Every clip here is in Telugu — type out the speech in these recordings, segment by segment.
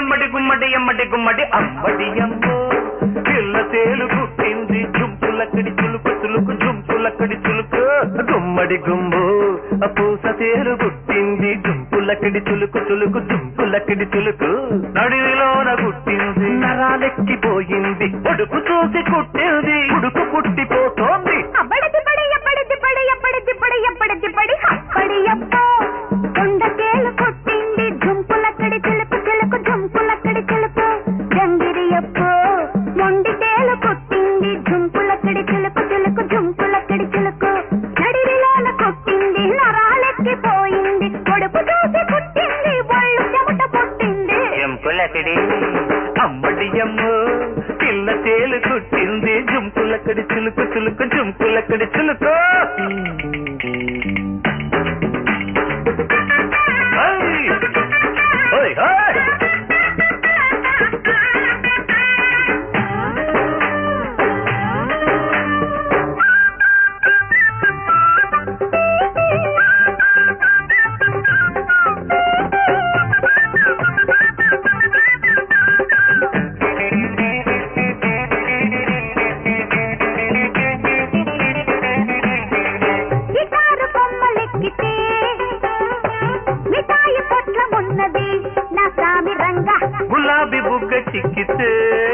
ఎమ్మడి గుమ్మడి ఎమ్మడి గుమ్మడి అమ్మడి అమ్మో పిల్ల తేలు కుట్టింది జుంపులక్కడి చులుకు చులుకు జుంపులక్కడి చులుకు గుమ్మడి గుంబు ఆ పూస తేలు కుట్టింది జుంపులక్కడి చులుకు చులుకు జుంపులక్కడి చులుకు నడివిలోన కుట్టింది నరాలెక్కిపోయింది ఉడుకు చూసి కుట్టింది ఉడుకు పుట్టిపోతోంది అబ్బడి దిబ్బడి ఎప్పడి దిబ్బడి ఎప్పడి దిబ్బడి ఎప్పడి దిబ్బడి అప్పడి అప్పో కొండకేలు కొట్టింది జుంపులక్కడి చిలుకు చిలుకు జుంపులక్కడి చిలుకు జంగిరి అప్పో మొండికేలు కొట్టింది జుంపులక్కడి చిలుకు చిలుకు జుంపులక్కడి చిలుకు నడిరిలోన కొట్టింది నరాలెక్కిపోయింది కొడుకు చూసి కుట్టింది ఒళ్ళు చెమట పుట్టింది జంపులకడి అమ్మడి అమ్మో పిల్ల తేలు కుట్టింది జుంపులకడి చిలుకు చిలుకు జుంపులకడి చిలుకు ఓయ్! ఓయ్, ఓయ్! గిటారు బొమ్మలెక్కితే మిఠాయి పొట్ల ఉన్నది నా సామి రంగా గులాబీ బుగ్గ చిక్కితే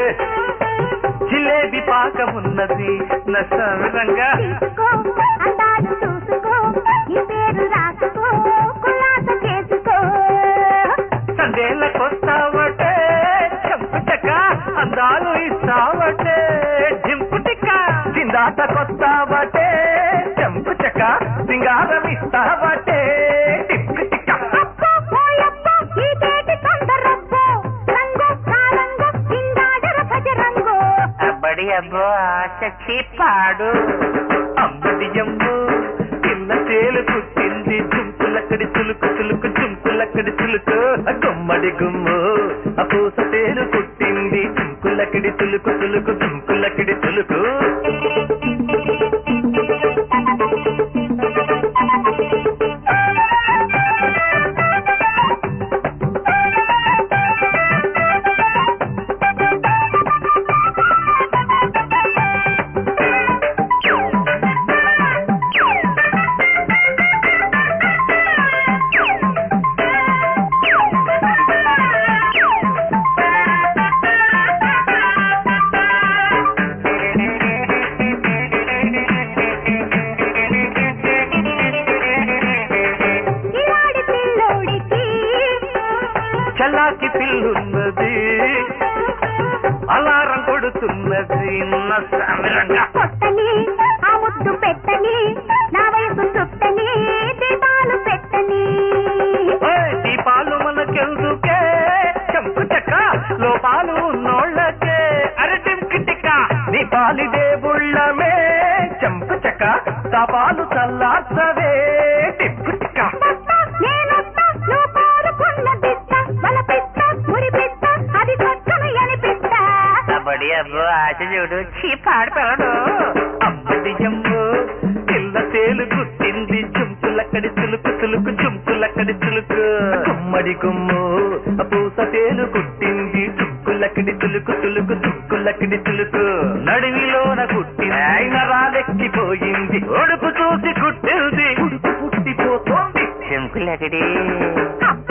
జిలేబీ పాకమున్నది నసరంగా తీసుకో అందాలు చూసుకో ఈ పేరు రాసుకో కులాస చేసుకో సందేళ్ళకొస్తావటే చెంపుటక అందాలు ఇస్తావటే జింపుటిక చిందాటకొస్తావటే చెంపుటక సింగారం ఇస్తావటే టిక్కుటిక అబ్బో ఓయబ్బో ఈ తేటి తొందరబ్బో రంగు కారంగు కిందాడర భజరంగు అబ్బడి అబ్బో చచ్చి పాడు అమ్మడి అమ్మో పిల్ల తేలు పుట్టింది చుంపులక్కడి చులుకు చులుకు చుంపులక్కడి చులుకు గుమ్మడి గుమ్ము ఆ పూస తేలు పుట్టింది చుంకులక్కడి చులుకు చులుకు చుంకులక్కడి చులుకు ఇలాడి పిల్లోడికి చల్లాకి పిల్లున్నది అలారం కొడుతున్నది నసరంగా కొట్టని ఆ ముద్దు పెట్టని నా వయసు చుట్టని దీపాలు పెట్టని ఓయ్, దీపాలు మనకెందుకే చెంపు చెక్క లోపాలు ఉన్నోళ్ళకే అరటింకిటిక నీ పాలి దేవుళ్ళమే చెంపు చెక్క తపాలు చల్లార్చవే టిక్కుటిక నేనొత్త నువ్వు కోరుకున్న బిడ్డ బలపిస్త మురిపిస్త అది కొట్టను అనిపిస్త కబడ్డీ అబ్బో ఆశ చూడు చీపాడు పిల్లడు అమ్మడి జంబు పిల్ల తేలు గుట్టింది చుంపులక్కడి చులుకు చులుకు చుంపులక్కడి చులుకు గుమ్మడి గుమ్ము ఆ పూస తేలు కుట్టింది చుక్కులక్కడి చులుకు చులుకు చుక్కులక్కడి చులుకు నడివిలోన కుట్టింది నరాలెక్కిపోయింది ఒడుపు చూసి కుట్టింది ఉడుకు పుట్టిపోతోంది చెంకులక్కడి అబ్బ